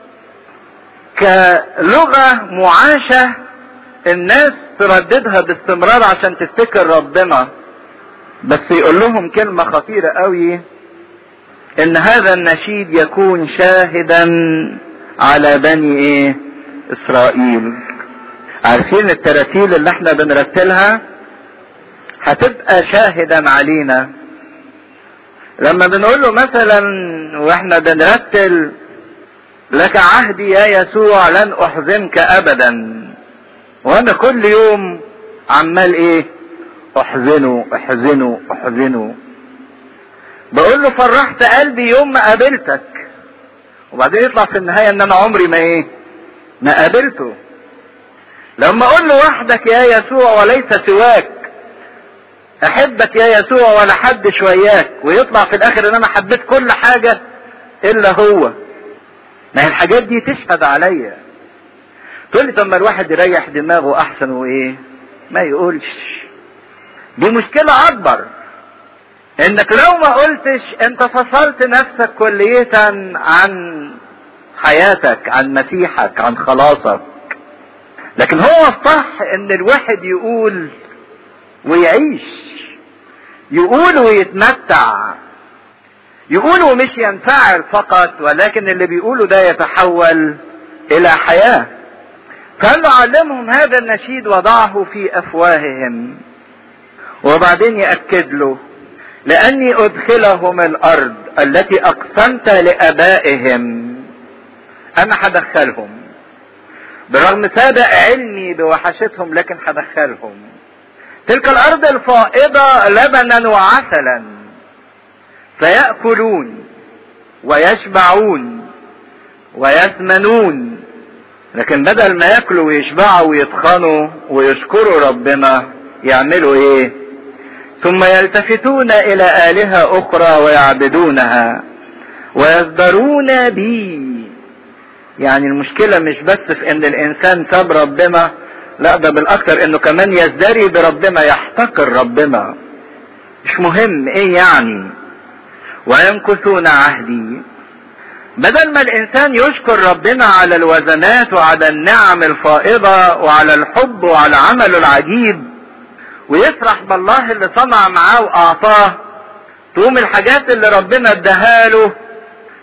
كلغة معاشة الناس ترددها باستمرار عشان تفتكر ربنا بس يقول لهم كلمة خطيرة قوي ان هذا النشيد يكون شاهدا على بني ايه اسرائيل عارفين التراتيل اللي احنا بنرتلها هتبقى شاهدا علينا لما بنقول له مثلا واحنا بنرتل لك عهدي يا يسوع لن احزنك ابدا وانا كل يوم عمال ايه احزنه احزنه احزنه بقول له فرحت قلبي يوم ما قابلتك وبعدين يطلع في النهاية ان انا عمري ما ايه ما قابلته لما اقول له وحدك يا يسوع وليس سواك احبك يا يسوع ولا حد شوياك ويطلع في الاخر ان انا حبيت كل حاجة الا هو ما هي الحاجات دي تشهد عليا تقول لي طب ما الواحد يريح دماغه احسن وايه ما يقولش دي مشكلة اكبر انك لو ما قلتش انت فصلت نفسك كلية عن حياتك عن مسيحك عن خلاصك لكن هو الصح ان الواحد يقول ويعيش يقول ويتمتع يقول ومش ينفعل فقط ولكن اللي بيقوله ده يتحول الى حياه قال له علمهم هذا النشيد وضعه في افواههم وبعدين ياكد له لاني ادخلهم الارض التي اقسمت لابائهم انا هدخلهم برغم سابق علمي بوحشتهم لكن هدخلهم تلك الارض الفائضة لبنا وعسلا فيأكلون ويشبعون ويثمنون لكن بدل ما ياكلوا ويشبعوا ويتخنوا ويشكروا ربنا يعملوا ايه ثم يلتفتون الى الهة اخرى ويعبدونها ويصدرون بي يعني المشكلة مش بس في ان الانسان ساب ربنا لا ده بالاكثر انه كمان يزدري بربنا يحتقر ربنا مش مهم ايه يعني وينكثون عهدي بدل ما الانسان يشكر ربنا على الوزنات وعلى النعم الفائضة وعلى الحب وعلى عمله العجيب ويفرح بالله اللي صنع معاه واعطاه تقوم الحاجات اللي ربنا اداها له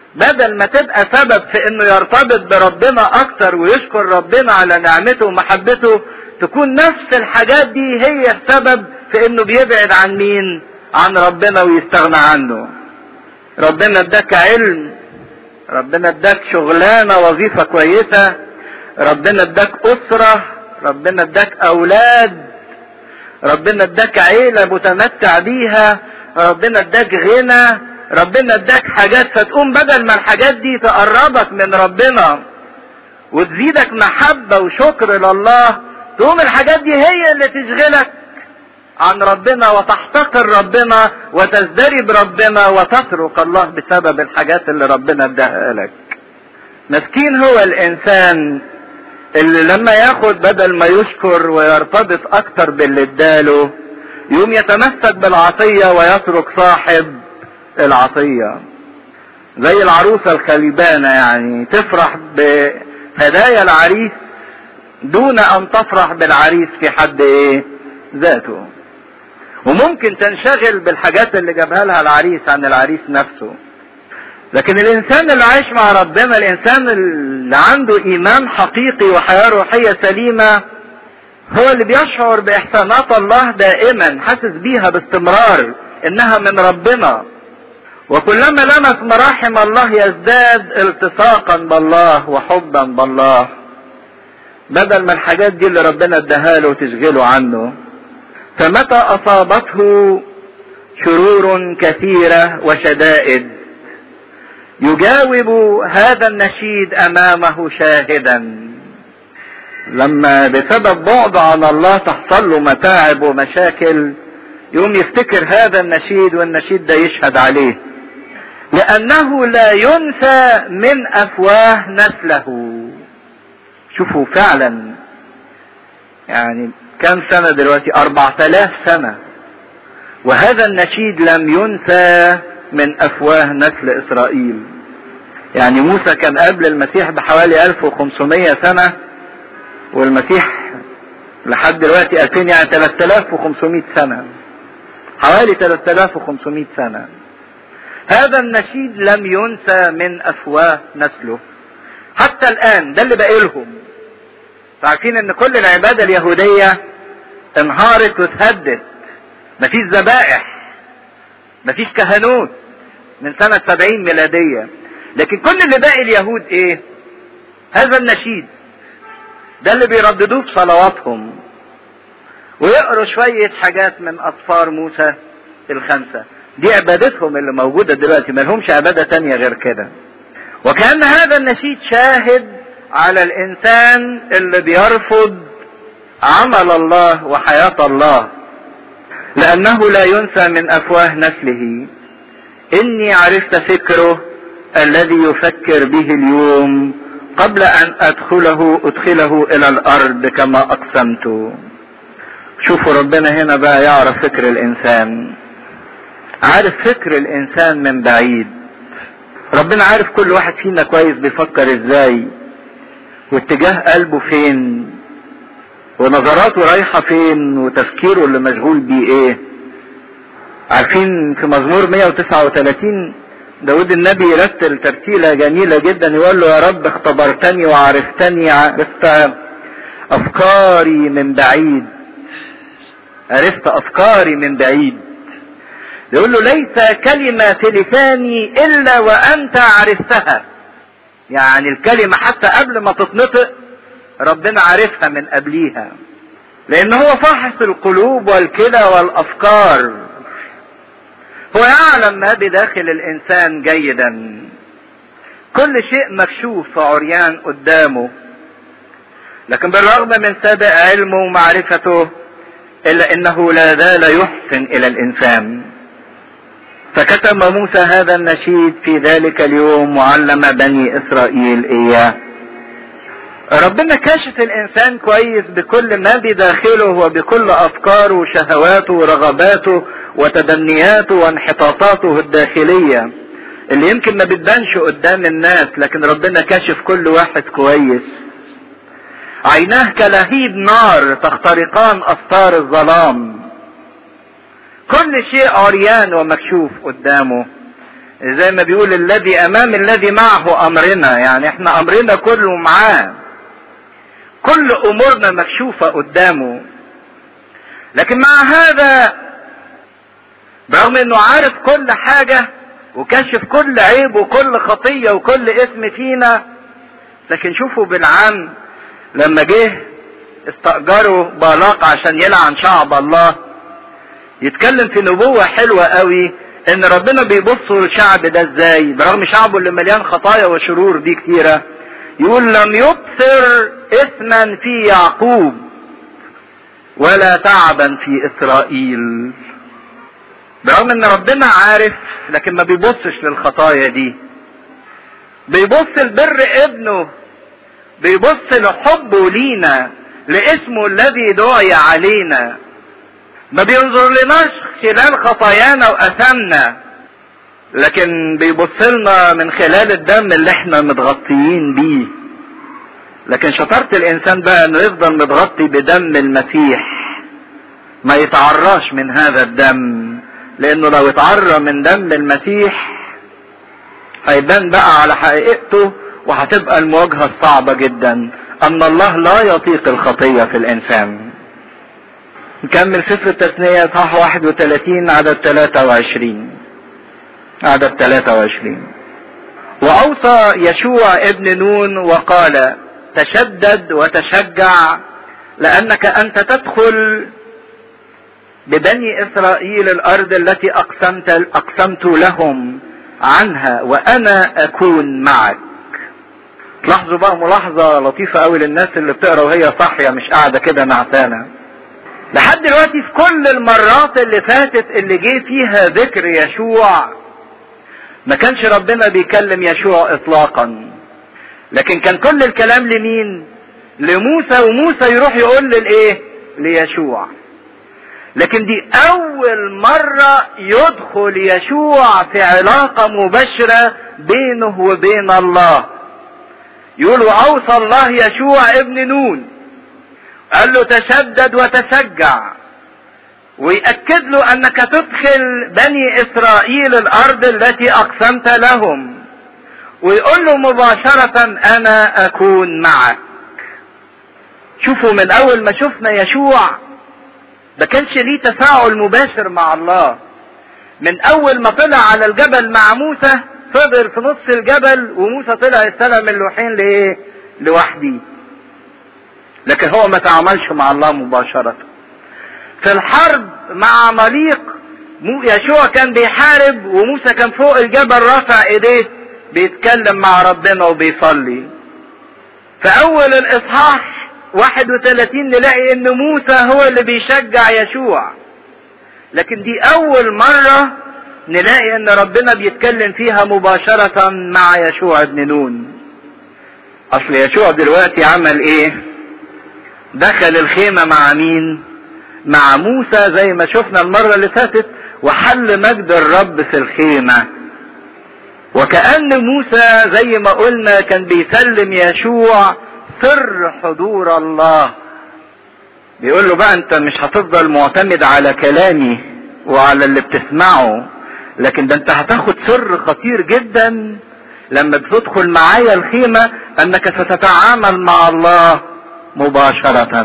بدل ما تبقى سبب في انه يرتبط بربنا اكتر ويشكر ربنا على نعمته ومحبته تكون نفس الحاجات دي هي السبب في انه بيبعد عن مين عن ربنا ويستغنى عنه ربنا اداك علم ربنا اداك شغلانه وظيفه كويسه ربنا اداك اسره ربنا اداك اولاد ربنا اداك عيله متمتع بيها ربنا اداك غنى ربنا اداك حاجات فتقوم بدل ما الحاجات دي تقربك من ربنا وتزيدك محبه وشكر لله تقوم الحاجات دي هي اللي تشغلك عن ربنا وتحتقر ربنا وتزدري بربنا وتترك الله بسبب الحاجات اللي ربنا اداها لك مسكين هو الانسان اللي لما ياخد بدل ما يشكر ويرتبط اكتر باللي اداله يقوم يتمسك بالعطية ويترك صاحب العطية زي العروسة الخليبانة يعني تفرح بهدايا العريس دون ان تفرح بالعريس في حد ايه ذاته وممكن تنشغل بالحاجات اللي جابها لها العريس عن العريس نفسه لكن الانسان اللي عايش مع ربنا الانسان اللي عنده ايمان حقيقي وحياه روحيه سليمه هو اللي بيشعر باحسانات الله دائما حاسس بيها باستمرار انها من ربنا وكلما لمس مراحم الله يزداد التصاقا بالله وحبا بالله بدل ما الحاجات دي اللي ربنا اداها له تشغله عنه فمتى اصابته شرور كثيره وشدائد يجاوب هذا النشيد امامه شاهدا لما بسبب بعد عن الله تحصل له متاعب ومشاكل يقوم يفتكر هذا النشيد والنشيد ده يشهد عليه لانه لا ينسى من افواه نسله شوفوا فعلا يعني كم سنة دلوقتي أربعة آلاف سنة وهذا النشيد لم ينسى من أفواه نسل إسرائيل يعني موسى كان قبل المسيح بحوالي 1500 سنة والمسيح لحد دلوقتي 2000 يعني 3500 سنة حوالي 3500 سنة هذا النشيد لم ينسى من أفواه نسله حتى الآن ده اللي باقي لهم عارفين ان كل العبادة اليهودية انهارت واتهدت مفيش ذبائح مفيش كهنوت من سنة سبعين ميلادية لكن كل اللي باقي اليهود ايه هذا النشيد ده اللي بيرددوه في صلواتهم ويقروا شوية حاجات من أطفار موسى الخمسة دي عبادتهم اللي موجودة دلوقتي ملهمش عبادة تانية غير كده وكأن هذا النشيد شاهد على الإنسان اللي بيرفض عمل الله وحياة الله لأنه لا ينسى من أفواه نسله إني عرفت فكره الذي يفكر به اليوم قبل أن أدخله أدخله إلى الأرض كما أقسمت شوفوا ربنا هنا بقى يعرف فكر الإنسان عارف فكر الإنسان من بعيد ربنا عارف كل واحد فينا كويس بيفكر ازاي واتجاه قلبه فين ونظراته رايحة فين وتفكيره اللي مشغول بيه ايه عارفين في مزمور 139 داود النبي يرتل ترتيلة جميلة جدا يقول له يا رب اختبرتني وعرفتني عرفت افكاري من بعيد عرفت افكاري من بعيد يقول له ليس كلمة في لساني الا وانت عرفتها يعني الكلمة حتى قبل ما تتنطق ربنا عارفها من قبليها لان هو فاحص القلوب والكلى والافكار هو يعلم ما بداخل الانسان جيدا كل شيء مكشوف وعريان قدامه لكن بالرغم من سابق علمه ومعرفته الا انه لا زال يحسن الى الانسان فكتب موسى هذا النشيد في ذلك اليوم وعلم بني اسرائيل اياه ربنا كاشف الانسان كويس بكل ما بداخله وبكل افكاره وشهواته ورغباته وتبنياته وانحطاطاته الداخلية اللي يمكن ما بتبانش قدام الناس لكن ربنا كاشف كل واحد كويس عيناه كلهيب نار تخترقان استار الظلام كل شيء عريان ومكشوف قدامه زي ما بيقول الذي امام الذي معه امرنا يعني احنا امرنا كله معاه كل امورنا مكشوفة قدامه لكن مع هذا برغم انه عارف كل حاجة وكشف كل عيب وكل خطية وكل اسم فينا لكن شوفوا بالعام لما جه استأجروا بالاق عشان يلعن شعب الله يتكلم في نبوة حلوة قوي ان ربنا بيبص للشعب ده ازاي برغم شعبه اللي مليان خطايا وشرور دي كتيرة يقول لم يبصر اثما في يعقوب ولا تعبا في اسرائيل برغم ان ربنا عارف لكن ما بيبصش للخطايا دي بيبص لبر ابنه بيبص لحبه لينا لاسمه الذي دعي علينا ما بينظر لناش خلال خطايانا واثامنا لكن بيبص لنا من خلال الدم اللي احنا متغطيين بيه لكن شطارة الانسان بقى انه يفضل متغطي بدم المسيح ما يتعراش من هذا الدم لانه لو اتعرى من دم المسيح هيبان بقى على حقيقته وهتبقى المواجهة الصعبة جدا ان الله لا يطيق الخطية في الانسان نكمل سفر التثنية صح 31 عدد 23 عدد 23 وأوصى يشوع ابن نون وقال تشدد وتشجع لأنك أنت تدخل ببني إسرائيل الأرض التي أقسمت, أقسمت لهم عنها وأنا أكون معك تلاحظوا بقى ملاحظة لطيفة قوي للناس اللي بتقرا وهي صاحية مش قاعدة كده نعسانة لحد دلوقتي في كل المرات اللي فاتت اللي جه فيها ذكر يشوع ما كانش ربنا بيكلم يشوع اطلاقا لكن كان كل الكلام لمين لموسى وموسى يروح يقول للايه ليشوع لكن دي اول مرة يدخل يشوع في علاقة مباشرة بينه وبين الله يقول واوصى الله يشوع ابن نون قال له تشدد وتشجع ويأكد له انك تدخل بني اسرائيل الارض التي اقسمت لهم ويقول له مباشرة انا اكون معك شوفوا من اول ما شفنا يشوع ما كانش ليه تفاعل مباشر مع الله من اول ما طلع على الجبل مع موسى فضل في نص الجبل وموسى طلع يستلم اللوحين لايه لوحدي لكن هو ما تعاملش مع الله مباشرة في الحرب مع عماليق يشوع كان بيحارب وموسى كان فوق الجبل رافع ايديه بيتكلم مع ربنا وبيصلي في اول الاصحاح 31 نلاقي ان موسى هو اللي بيشجع يشوع لكن دي اول مرة نلاقي ان ربنا بيتكلم فيها مباشرة مع يشوع ابن نون اصل يشوع دلوقتي عمل ايه دخل الخيمة مع مين مع موسى زي ما شفنا المرة اللي فاتت وحل مجد الرب في الخيمة وكأن موسى زي ما قلنا كان بيسلم يشوع سر حضور الله بيقول له بقى انت مش هتفضل معتمد على كلامي وعلى اللي بتسمعه لكن ده انت هتاخد سر خطير جدا لما بتدخل معايا الخيمة انك ستتعامل مع الله مباشرة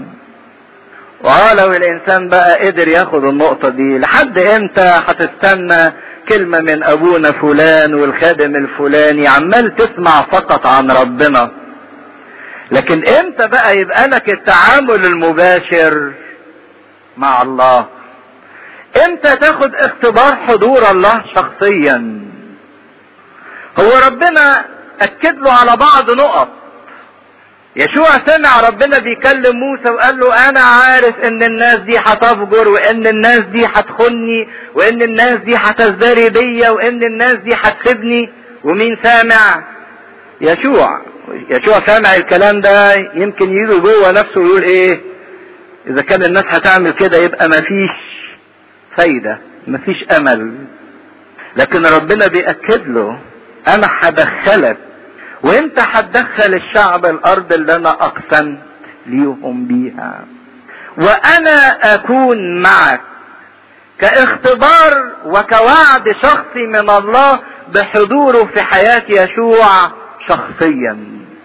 ولو الانسان بقى قدر ياخد النقطة دي لحد امتى هتستنى كلمة من ابونا فلان والخادم الفلاني عمال تسمع فقط عن ربنا لكن امتى بقى يبقى لك التعامل المباشر مع الله امتى تاخد اختبار حضور الله شخصيا هو ربنا اكد له على بعض نقط يشوع سمع ربنا بيكلم موسى وقال له انا عارف ان الناس دي هتفجر وان الناس دي هتخني وان الناس دي هتزدري بيا وان الناس دي هتسيبني ومين سامع يشوع يشوع سامع الكلام ده يمكن يجي جوه نفسه ويقول ايه اذا كان الناس هتعمل كده يبقى مفيش فايدة مفيش امل لكن ربنا بيأكد له انا هدخلك وانت هتدخل الشعب الارض اللي انا اقسمت ليهم بيها وانا اكون معك كاختبار وكوعد شخصي من الله بحضوره في حياة يشوع شخصيا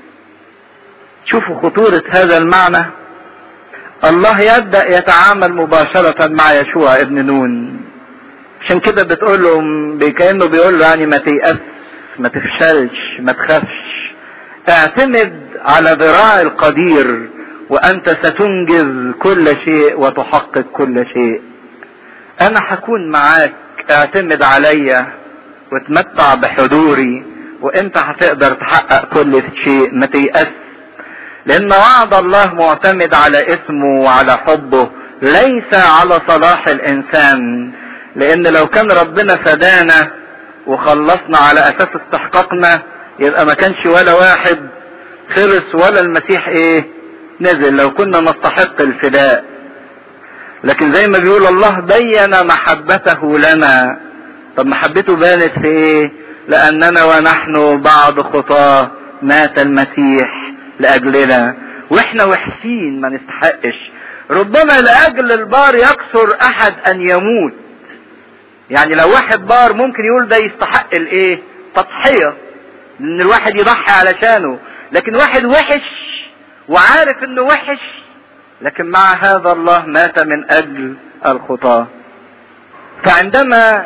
شوفوا خطورة هذا المعنى الله يبدأ يتعامل مباشرة مع يشوع ابن نون عشان كده بتقول له كأنه بيقول له يعني ما تيأس ما تفشلش ما تخافش اعتمد على ذراع القدير وانت ستنجز كل شيء وتحقق كل شيء انا هكون معاك اعتمد عليا وتمتع بحضوري وانت هتقدر تحقق كل شيء ما تيأس لان وعد الله معتمد على اسمه وعلى حبه ليس على صلاح الانسان لان لو كان ربنا فدانا وخلصنا على اساس استحقاقنا يبقى ما كانش ولا واحد خلص ولا المسيح ايه نزل لو كنا نستحق الفداء لكن زي ما بيقول الله بين محبته لنا طب محبته بانت في ايه لاننا ونحن بعض خطاه مات المسيح لاجلنا واحنا وحشين ما نستحقش ربما لاجل البار يكثر احد ان يموت يعني لو واحد بار ممكن يقول ده يستحق الايه تضحيه ان الواحد يضحي علشانه لكن واحد وحش وعارف انه وحش لكن مع هذا الله مات من اجل الخطاه فعندما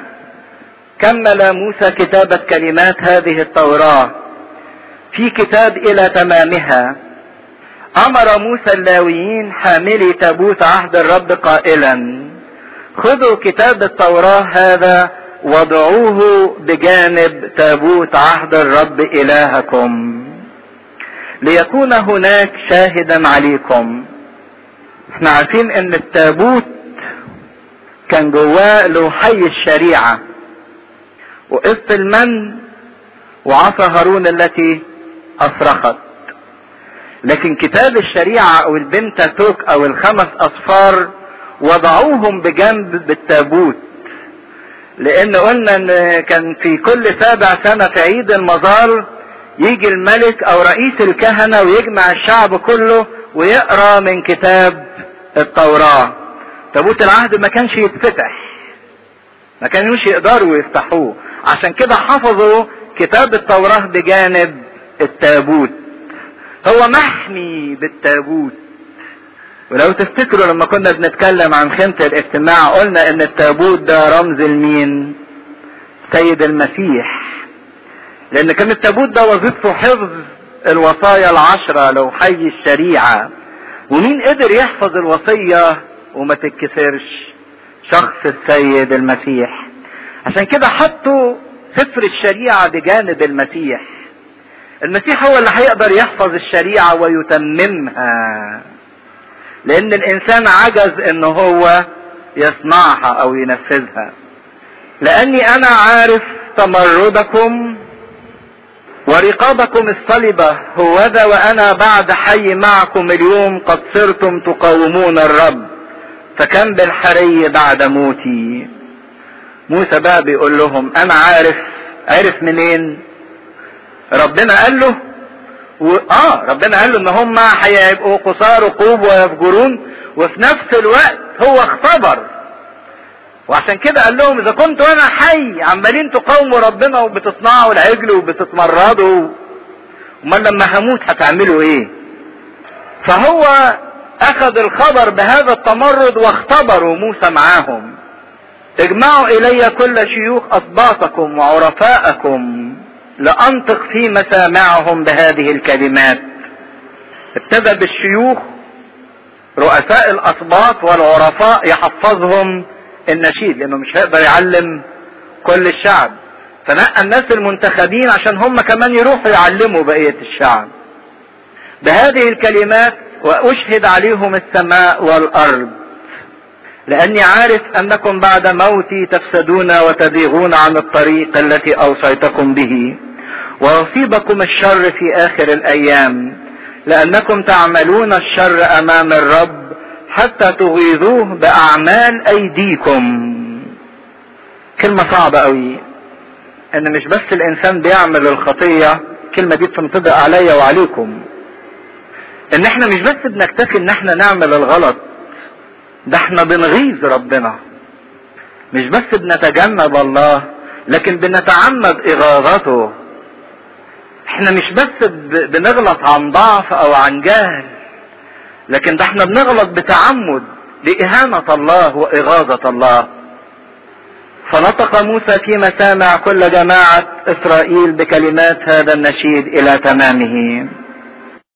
كمل موسى كتابة كلمات هذه التوراة في كتاب الى تمامها امر موسى اللاويين حاملي تابوت عهد الرب قائلا خذوا كتاب التوراة هذا وضعوه بجانب تابوت عهد الرب الهكم ليكون هناك شاهدا عليكم احنا عارفين ان التابوت كان جواه لوحي الشريعة وقصة المن وعصا هارون التي اصرخت لكن كتاب الشريعة او البنتاتوك او الخمس اصفار وضعوهم بجنب بالتابوت لان قلنا ان كان في كل سابع سنة في عيد المظال يجي الملك او رئيس الكهنة ويجمع الشعب كله ويقرا من كتاب التوراة تابوت العهد ما كانش يتفتح ما كانوش يقدروا يفتحوه عشان كده حفظوا كتاب التوراة بجانب التابوت هو محمي بالتابوت ولو تفتكروا لما كنا بنتكلم عن خيمة الاجتماع قلنا ان التابوت ده رمز لمين سيد المسيح لان كان التابوت ده وظيفته حفظ الوصايا العشرة لو حي الشريعة ومين قدر يحفظ الوصية وما تتكسرش شخص السيد المسيح عشان كده حطوا سفر الشريعة بجانب المسيح المسيح هو اللي هيقدر يحفظ الشريعة ويتممها لان الانسان عجز ان هو يصنعها او ينفذها لاني انا عارف تمردكم ورقابكم الصلبة هوذا وانا بعد حي معكم اليوم قد صرتم تقاومون الرب فكم بالحري بعد موتي موسى بقى بيقول لهم انا عارف عرف منين ربنا قال له و... اه ربنا قال له ان هم هيبقوا قصار قوب ويفجرون وفي نفس الوقت هو اختبر وعشان كده قال لهم اذا كنت وانا حي عمالين تقاوموا ربنا وبتصنعوا العجل وبتتمردوا امال لما هموت هتعملوا ايه فهو اخذ الخبر بهذا التمرد واختبروا موسى معاهم اجمعوا الي كل شيوخ اسباطكم وعرفاءكم لانطق في مسامعهم بهذه الكلمات ابتدى بالشيوخ رؤساء الاسباط والعرفاء يحفظهم النشيد لانه مش هيقدر يعلم كل الشعب فنقى الناس المنتخبين عشان هم كمان يروحوا يعلموا بقية الشعب بهذه الكلمات واشهد عليهم السماء والارض لاني عارف انكم بعد موتي تفسدون وتزيغون عن الطريق التي اوصيتكم به ويصيبكم الشر في اخر الايام لانكم تعملون الشر امام الرب حتى تغيظوه باعمال ايديكم كلمة صعبة قوي ان مش بس الانسان بيعمل الخطية الكلمة دي بتنطبق عليا وعليكم ان احنا مش بس بنكتفي ان احنا نعمل الغلط ده احنا بنغيظ ربنا مش بس بنتجنب الله لكن بنتعمد اغاظته احنا مش بس بنغلط عن ضعف او عن جهل لكن ده احنا بنغلط بتعمد لإهانة الله وإغاظة الله فنطق موسى فيما سامع كل جماعة إسرائيل بكلمات هذا النشيد إلى تمامه